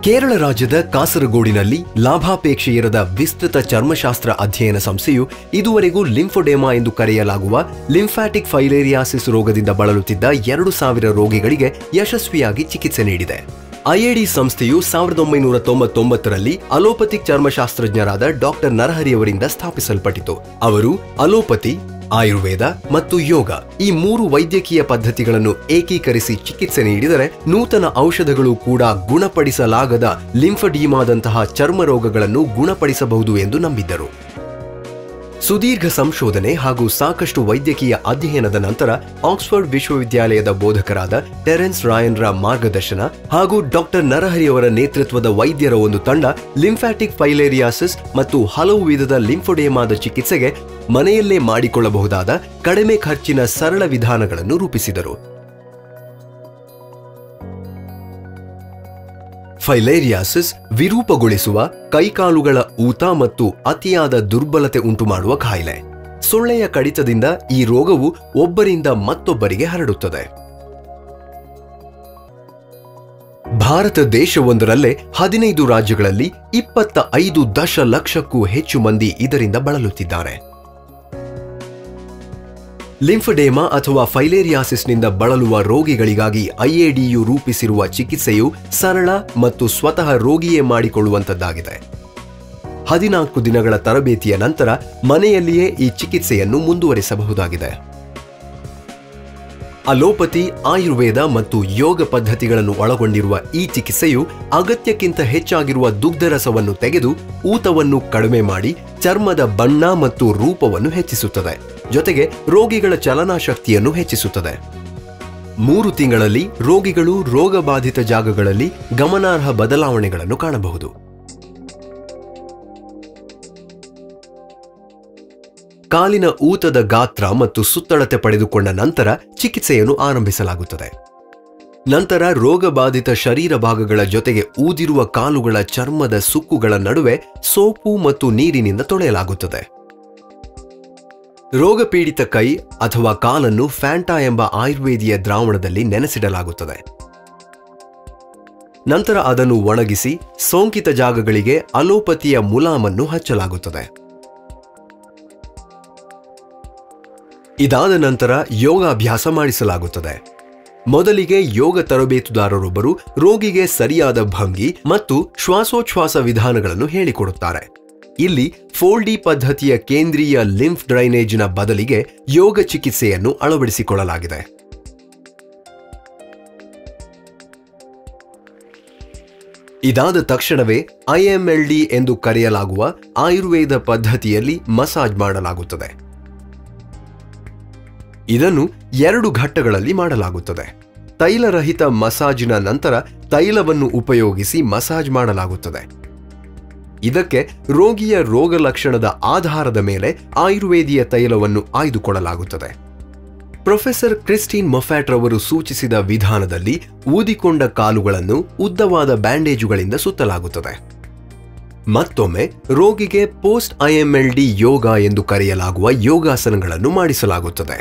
ಕೇರಳ ರಾಜ್ಯದ ಕಾಸರಗೋಡಿನಲ್ಲಿ ಲಾಭಾಪೇಕ್ಷೆ ಇರದ ವಿಸ್ತೃತ ಚರ್ಮಶಾಸ್ತ್ರ ಅಧ್ಯಯನ ಸಂಸ್ಥೆಯು ಇದುವರೆಗೂ ಲಿಂಫೋಡೇಮಾ ಎಂದು ಕರೆಯಲಾಗುವ ಲಿಂಫ್ಯಾಟಿಕ್ ಫೈಲೇರಿಯಾಸಿಸ್ ರೋಗದಿಂದ ಬಳಲುತ್ತಿದ್ದ ಎರಡು ಸಾವಿರ ರೋಗಿಗಳಿಗೆ ಯಶಸ್ವಿಯಾಗಿ ಚಿಕಿತ್ಸೆ ನೀಡಿದೆ ಐಎಡಿ ಸಂಸ್ಥೆಯು ಸಾವಿರದ ಒಂಬೈನೂರ ತೊಂಬತ್ತೊಂಬತ್ತರಲ್ಲಿ ಅಲೋಪತಿಕ್ ಚರ್ಮಶಾಸ್ತ್ರಜ್ಞರಾದ ಡಾಕ್ಟರ್ ನರಹರಿ ಅವರಿಂದ ಸ್ಥಾಪಿಸಲ್ಪಟ್ಟಿತು ಅವರು ಅಲೋಪತಿ ಆಯುರ್ವೇದ ಮತ್ತು ಯೋಗ ಈ ಮೂರು ವೈದ್ಯಕೀಯ ಪದ್ಧತಿಗಳನ್ನು ಏಕೀಕರಿಸಿ ಚಿಕಿತ್ಸೆ ನೀಡಿದರೆ ನೂತನ ಔಷಧಗಳು ಕೂಡ ಗುಣಪಡಿಸಲಾಗದ ಲಿಂಫಡೀಮಾದಂತಹ ಚರ್ಮ ರೋಗಗಳನ್ನು ಗುಣಪಡಿಸಬಹುದು ಎಂದು ನಂಬಿದ್ದರು ಸುದೀರ್ಘ ಸಂಶೋಧನೆ ಹಾಗೂ ಸಾಕಷ್ಟು ವೈದ್ಯಕೀಯ ಅಧ್ಯಯನದ ನಂತರ ಆಕ್ಸ್ಫರ್ಡ್ ವಿಶ್ವವಿದ್ಯಾಲಯದ ಬೋಧಕರಾದ ಟೆರೆನ್ಸ್ ರಾಯನ್ರ ಮಾರ್ಗದರ್ಶನ ಹಾಗೂ ಡಾಕ್ಟರ್ ನರಹರಿ ಅವರ ನೇತೃತ್ವದ ವೈದ್ಯರ ಒಂದು ತಂಡ ಲಿಂಫ್ಯಾಟಿಕ್ ಫೈಲೇರಿಯಾಸಿಸ್ ಮತ್ತು ಹಲವು ವಿಧದ ಲಿಂಫೋಡೇಮಾದ ಚಿಕಿತ್ಸೆಗೆ ಮನೆಯಲ್ಲೇ ಮಾಡಿಕೊಳ್ಳಬಹುದಾದ ಕಡಿಮೆ ಖರ್ಚಿನ ಸರಳ ವಿಧಾನಗಳನ್ನು ರೂಪಿಸಿದರು ಫೈಲೇರಿಯಾಸಿಸ್ ವಿರೂಪಗೊಳಿಸುವ ಕೈಕಾಲುಗಳ ಊತ ಮತ್ತು ಅತಿಯಾದ ದುರ್ಬಲತೆ ಉಂಟುಮಾಡುವ ಕಾಯಿಲೆ ಸೊಳ್ಳೆಯ ಕಡಿತದಿಂದ ಈ ರೋಗವು ಒಬ್ಬರಿಂದ ಮತ್ತೊಬ್ಬರಿಗೆ ಹರಡುತ್ತದೆ ಭಾರತ ದೇಶವೊಂದರಲ್ಲೇ ಹದಿನೈದು ರಾಜ್ಯಗಳಲ್ಲಿ ಇಪ್ಪತ್ತ ಐದು ದಶಲಕ್ಷಕ್ಕೂ ಹೆಚ್ಚು ಮಂದಿ ಇದರಿಂದ ಬಳಲುತ್ತಿದ್ದಾರೆ ಲಿಂಫಡೇಮಾ ಅಥವಾ ಫೈಲೇರಿಯಾಸಿಸ್ನಿಂದ ಬಳಲುವ ರೋಗಿಗಳಿಗಾಗಿ ಐಎಡಿಯು ರೂಪಿಸಿರುವ ಚಿಕಿತ್ಸೆಯು ಸರಳ ಮತ್ತು ಸ್ವತಃ ರೋಗಿಯೇ ಮಾಡಿಕೊಳ್ಳುವಂತದ್ದಾಗಿದೆ ಹದಿನಾಲ್ಕು ದಿನಗಳ ತರಬೇತಿಯ ನಂತರ ಮನೆಯಲ್ಲಿಯೇ ಈ ಚಿಕಿತ್ಸೆಯನ್ನು ಮುಂದುವರಿಸಬಹುದಾಗಿದೆ ಅಲೋಪತಿ ಆಯುರ್ವೇದ ಮತ್ತು ಯೋಗ ಪದ್ಧತಿಗಳನ್ನು ಒಳಗೊಂಡಿರುವ ಈ ಚಿಕಿತ್ಸೆಯು ಅಗತ್ಯಕ್ಕಿಂತ ಹೆಚ್ಚಾಗಿರುವ ದುಗ್ಧರಸವನ್ನು ತೆಗೆದು ಊತವನ್ನು ಕಡಿಮೆ ಮಾಡಿ ಚರ್ಮದ ಬಣ್ಣ ಮತ್ತು ರೂಪವನ್ನು ಹೆಚ್ಚಿಸುತ್ತದೆ ಜೊತೆಗೆ ರೋಗಿಗಳ ಚಲನಾಶಕ್ತಿಯನ್ನು ಹೆಚ್ಚಿಸುತ್ತದೆ ಮೂರು ತಿಂಗಳಲ್ಲಿ ರೋಗಿಗಳು ರೋಗಬಾಧಿತ ಜಾಗಗಳಲ್ಲಿ ಗಮನಾರ್ಹ ಬದಲಾವಣೆಗಳನ್ನು ಕಾಣಬಹುದು ಕಾಲಿನ ಊತದ ಗಾತ್ರ ಮತ್ತು ಸುತ್ತಳತೆ ಪಡೆದುಕೊಂಡ ನಂತರ ಚಿಕಿತ್ಸೆಯನ್ನು ಆರಂಭಿಸಲಾಗುತ್ತದೆ ನಂತರ ರೋಗಬಾಧಿತ ಶರೀರ ಭಾಗಗಳ ಜೊತೆಗೆ ಊದಿರುವ ಕಾಲುಗಳ ಚರ್ಮದ ಸುಕ್ಕುಗಳ ನಡುವೆ ಸೋಪು ಮತ್ತು ನೀರಿನಿಂದ ತೊಳೆಯಲಾಗುತ್ತದೆ ರೋಗಪೀಡಿತ ಕೈ ಅಥವಾ ಕಾಲನ್ನು ಫ್ಯಾಂಟಾ ಎಂಬ ಆಯುರ್ವೇದಿಯ ದ್ರಾವಣದಲ್ಲಿ ನೆನೆಸಿಡಲಾಗುತ್ತದೆ ನಂತರ ಅದನ್ನು ಒಣಗಿಸಿ ಸೋಂಕಿತ ಜಾಗಗಳಿಗೆ ಅಲೋಪತಿಯ ಮುಲಾಮನ್ನು ಹಚ್ಚಲಾಗುತ್ತದೆ ಇದಾದ ನಂತರ ಯೋಗಾಭ್ಯಾಸ ಮಾಡಿಸಲಾಗುತ್ತದೆ ಮೊದಲಿಗೆ ಯೋಗ ತರಬೇತುದಾರರೊಬ್ಬರು ರೋಗಿಗೆ ಸರಿಯಾದ ಭಂಗಿ ಮತ್ತು ಶ್ವಾಸೋಚ್ಛ್ವಾಸ ವಿಧಾನಗಳನ್ನು ಹೇಳಿಕೊಡುತ್ತಾರೆ ಇಲ್ಲಿ ಫೋಲ್ಡಿ ಪದ್ಧತಿಯ ಕೇಂದ್ರೀಯ ಲಿಂಫ್ ಡ್ರೈನೇಜಿನ ಬದಲಿಗೆ ಯೋಗ ಚಿಕಿತ್ಸೆಯನ್ನು ಅಳವಡಿಸಿಕೊಳ್ಳಲಾಗಿದೆ ಇದಾದ ತಕ್ಷಣವೇ ಐಎಂಎಲ್ಡಿ ಎಂದು ಕರೆಯಲಾಗುವ ಆಯುರ್ವೇದ ಪದ್ಧತಿಯಲ್ಲಿ ಮಸಾಜ್ ಮಾಡಲಾಗುತ್ತದೆ ಇದನ್ನು ಎರಡು ಘಟ್ಟಗಳಲ್ಲಿ ಮಾಡಲಾಗುತ್ತದೆ ತೈಲರಹಿತ ಮಸಾಜಿನ ನಂತರ ತೈಲವನ್ನು ಉಪಯೋಗಿಸಿ ಮಸಾಜ್ ಮಾಡಲಾಗುತ್ತದೆ ಇದಕ್ಕೆ ರೋಗಿಯ ರೋಗ ಲಕ್ಷಣದ ಆಧಾರದ ಮೇಲೆ ಆಯುರ್ವೇದಿಯ ತೈಲವನ್ನು ಆಯ್ದುಕೊಳ್ಳಲಾಗುತ್ತದೆ ಪ್ರೊಫೆಸರ್ ಕ್ರಿಸ್ಟಿನ್ ಮೊಫ್ಯಾಟ್ ರವರು ಸೂಚಿಸಿದ ವಿಧಾನದಲ್ಲಿ ಊದಿಕೊಂಡ ಕಾಲುಗಳನ್ನು ಉದ್ದವಾದ ಬ್ಯಾಂಡೇಜುಗಳಿಂದ ಸುತ್ತಲಾಗುತ್ತದೆ ಮತ್ತೊಮ್ಮೆ ರೋಗಿಗೆ ಪೋಸ್ಟ್ ಐಎಂಎಲ್ಡಿ ಯೋಗ ಎಂದು ಕರೆಯಲಾಗುವ ಯೋಗಾಸನಗಳನ್ನು ಮಾಡಿಸಲಾಗುತ್ತದೆ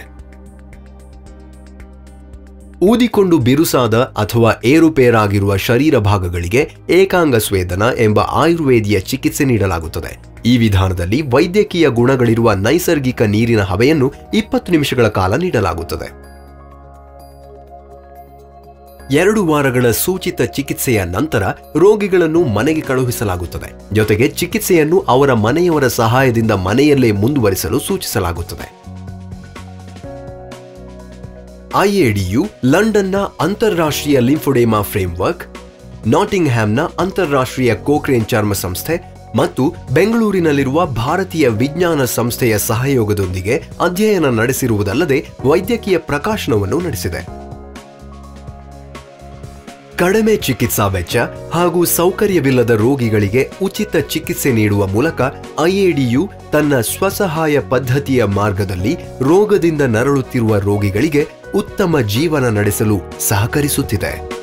ಊದಿಕೊಂಡು ಬಿರುಸಾದ ಅಥವಾ ಏರುಪೇರಾಗಿರುವ ಶರೀರ ಭಾಗಗಳಿಗೆ ಏಕಾಂಗ ಸ್ವೇದನ ಎಂಬ ಆಯುರ್ವೇದಿಯ ಚಿಕಿತ್ಸೆ ನೀಡಲಾಗುತ್ತದೆ ಈ ವಿಧಾನದಲ್ಲಿ ವೈದ್ಯಕೀಯ ಗುಣಗಳಿರುವ ನೈಸರ್ಗಿಕ ನೀರಿನ ಹವೆಯನ್ನು ಇಪ್ಪತ್ತು ನಿಮಿಷಗಳ ಕಾಲ ನೀಡಲಾಗುತ್ತದೆ ಎರಡು ವಾರಗಳ ಸೂಚಿತ ಚಿಕಿತ್ಸೆಯ ನಂತರ ರೋಗಿಗಳನ್ನು ಮನೆಗೆ ಕಳುಹಿಸಲಾಗುತ್ತದೆ ಜೊತೆಗೆ ಚಿಕಿತ್ಸೆಯನ್ನು ಅವರ ಮನೆಯವರ ಸಹಾಯದಿಂದ ಮನೆಯಲ್ಲೇ ಮುಂದುವರಿಸಲು ಸೂಚಿಸಲಾಗುತ್ತದೆ ಐಎಡಿಯು ಲಂಡನ್ನ ಅಂತಾರಾಷ್ಟ್ರೀಯ ಲಿಂಫೋಡೇಮಾ ಫ್ರೇಮ್ವರ್ಕ್ ನಾಟಿಂಗ್ ಹ್ಯಾಮ್ನ ಅಂತಾರಾಷ್ಟ್ರೀಯ ಕೋಕ್ರೇನ್ ಚರ್ಮ ಸಂಸ್ಥೆ ಮತ್ತು ಬೆಂಗಳೂರಿನಲ್ಲಿರುವ ಭಾರತೀಯ ವಿಜ್ಞಾನ ಸಂಸ್ಥೆಯ ಸಹಯೋಗದೊಂದಿಗೆ ಅಧ್ಯಯನ ನಡೆಸಿರುವುದಲ್ಲದೆ ವೈದ್ಯಕೀಯ ಪ್ರಕಾಶನವನ್ನು ನಡೆಸಿದೆ ಕಡಿಮೆ ಚಿಕಿತ್ಸಾ ವೆಚ್ಚ ಹಾಗೂ ಸೌಕರ್ಯವಿಲ್ಲದ ರೋಗಿಗಳಿಗೆ ಉಚಿತ ಚಿಕಿತ್ಸೆ ನೀಡುವ ಮೂಲಕ ಐಎಡಿಯು ತನ್ನ ಸ್ವಸಹಾಯ ಪದ್ಧತಿಯ ಮಾರ್ಗದಲ್ಲಿ ರೋಗದಿಂದ ನರಳುತ್ತಿರುವ ರೋಗಿಗಳಿಗೆ ಉತ್ತಮ ಜೀವನ ನಡೆಸಲು ಸಹಕರಿಸುತ್ತಿದೆ